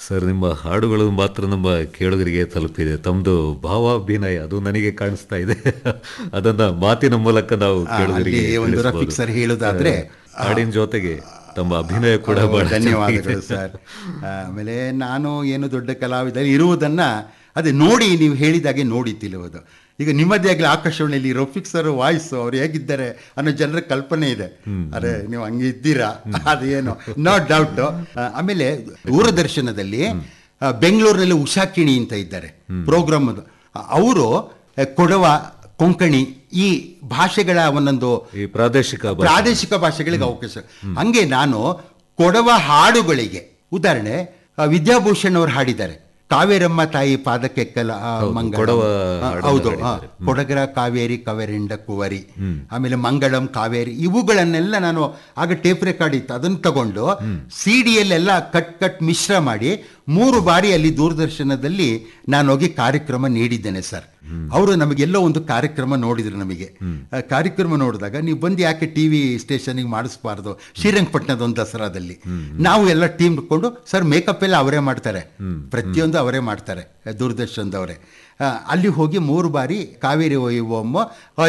Sir ನಿಮ್ಮ ಹಾಡುಗಳು ಮಾತ್ರ ನಮ್ಮ ಕೇಳುಗರಿಗೆ ತಲುಪಿದೆ ತಮ್ಮದು ಭಾವಾಭಿನಯ ಅದು ನನಗೆ ಕಾಣಿಸ್ತಾ ಇದೆ ಅದನ್ನ ಮಾತಿನ ಮೂಲಕ ನಾವು ಆ, ಕೇಳುಗರಿಗೆ ಅಲ್ಲಿ ಒಂದು ತಿಳಿಸ್ಬೋದು. ರಫೀಕ್ ಸರ್ ಹೇಳುದಾದ್ರೆ, ಆ, ಹಾಡಿನ ಜೊತೆಗೆ ತಮ್ಮ ಅಭಿನಯ ಕೂಡ ಹೌದು, ಬಹಳ ಧನ್ಯವಾದಗಳು ಚೆನ್ನಾಗಿದೆ. ಸರ್ ಆಮೇಲೆ ನಾನು ಏನು ದೊಡ್ಡ ಕಲಾವಿದ ಇರುವುದನ್ನ ಅದೇ ನೋಡಿ ನೀವು ಹೇಳಿದಾಗೆ ನೋಡಿ ತಿಳಿಯೋದು ಈಗ ನಿಮ್ಮದೇ ಆಗಲಿ ಆಕಾಶವಾಣಿಯಲ್ಲಿ ರಫೀಕ್ ಸರ್ ವಾಯ್ಸ್ ಅವ್ರು ಹೇಗಿದ್ದಾರೆ ಅನ್ನೋ ಜನರ ಕಲ್ಪನೆ ಇದೆ ಅರೆ ನೀವು ಹಂಗೆ ಇದ್ದೀರಾ ಅದೇನು ನೋ ಡೌಟ್ ಆಮೇಲೆ ದೂರದರ್ಶನದಲ್ಲಿ ಆ, ಬೆಂಗಳೂರಿನಲ್ಲಿ ಉಷಾಕಿಣಿ ಅಂತ ಇದ್ದಾರೆ ಪ್ರೋಗ್ರಾಮ್ ಅವರು ಕೊಡವ ಕೊಂಕಣಿ ಈ ಭಾಷೆಗಳ ಒಂದೊಂದು ಈ ಪ್ರಾದೇಶಿಕ ಭಾಷೆ. ಪ್ರಾದೇಶಿಕ ಭಾಷೆಗಳಿಗೆ ಅವಕಾಶ ಹಂಗೆ ನಾನು ಕೊಡವ ಹಾಡುಗಳಿಗೆ ಉದಾಹರಣೆ ಆ, ವಿದ್ಯಾಭೂಷಣ್ ಅವರು ಹಾಡಿದ್ದಾರೆ ಕಾವೇರಮ್ಮ ತಾಯಿ ಪಾದಕ್ಕೆ ಕಲ ಆ, ಹೌದು, ಮಂಗಳ ಕೊಡವ ಆ, ಹಾಡನ್ನ ಹೌದು ಆ, ಹಾಡಿದ್ದಾರೆ. ಕೊಡಗರ ಕಾವೇರಿ ಕವೆರೆಂಡ ಕುವರಿ ಆಮೇಲೆ ಮಂಗಳಂ ಕಾವೇರಿ ಇವುಗಳನ್ನೆಲ್ಲ ನಾನು ಆಗ ಟೇಪ್ ರೆಕಾರ್ಡ್ ಇತ್ತು ಅದನ್ನು ತಗೊಂಡು ಸಿ ಡಿಯಲ್ಲೆಲ್ಲ ಕಟ್ ಕಟ್ ಮಿಶ್ರ ಮಾಡಿ ಮೂರು ಬಾರಿ ಅಲ್ಲಿ ದೂರದರ್ಶನದಲ್ಲಿ ನಾನು ಹೋಗಿ ಕಾರ್ಯಕ್ರಮ ನೀಡಿದ್ದೇನೆ ಸರ್ ಅವರು ನಮಗೆಲ್ಲೋ ಒಂದು ಕಾರ್ಯಕ್ರಮ ನೋಡಿದ್ರು ನಮಗೆ ಆ ಕಾರ್ಯಕ್ರಮ ನೋಡಿದಾಗ ನೀವು ಬಂದು ಯಾಕೆ ಟಿ ವಿ ಸ್ಟೇಷನ್ಗೆ ಮಾಡಿಸ್ಬಾರ್ದು ಶ್ರೀರಂಗಪಟ್ಟಣದ ಒಂದು ದಸರಾದಲ್ಲಿ ನಾವು ಎಲ್ಲ ಟೀಮ್ ಕೊಂಡು ಸರ್ ಮೇಕಪ್ ಎಲ್ಲ ಅವರೇ ಮಾಡ್ತಾರೆ ಪ್ರತಿಯೊಂದು ಅವರೇ ಮಾಡ್ತಾರೆ ದೂರದರ್ಶನದವರೇ ಆ, ಅಲ್ಲಿ ಹೋಗಿ ಮೂರು ಬಾರಿ ಕಾವೇರಿ ಒಯ್ಯುವಮ್ಮ